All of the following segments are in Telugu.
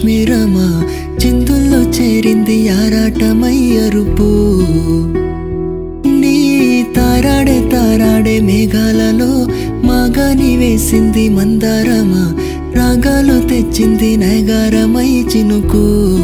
కాశ్మీరమా చిందుల్లో చేరింది ఆరాటమై అరుపు నీ తారాడే తారాడే మేఘాలలో మాగాని వేసింది మందారమా రాగాలు తెచ్చింది నయగారమై చినుకు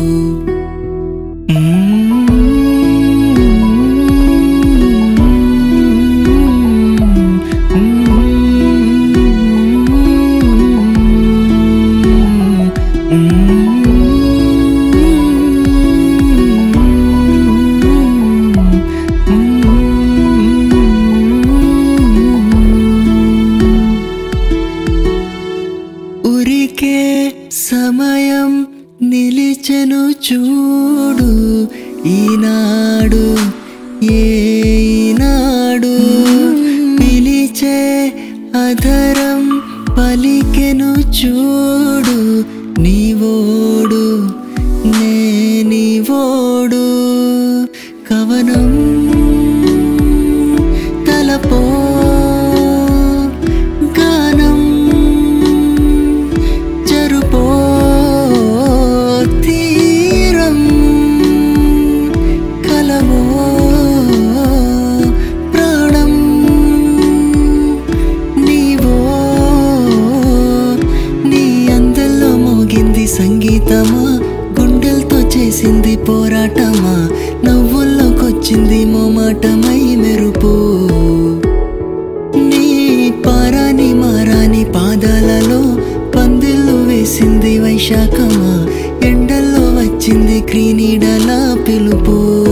ఉరికే సమయం నిలిచెను చూడు ఈనాడు ఏనాడు పిలిచే అధరం పలికెను చూడు నీవోడు నేనివోడు కవనం తలపో గానం జరుపో తీరం కలవో ప్రాణం నీవో నీ అందల్లో మోగింది సంగీతమా గుండెలతో చేసింది పోరాటమా నవ్వుల్లోకొచ్చింది మోమాటమై మెరుపు నీ పారాని మారాని పాదాలలో పందిళ్ళు వేసింది వైశాఖమా ఎండల్లో వచ్చింది క్రీనీడలా పిలుపు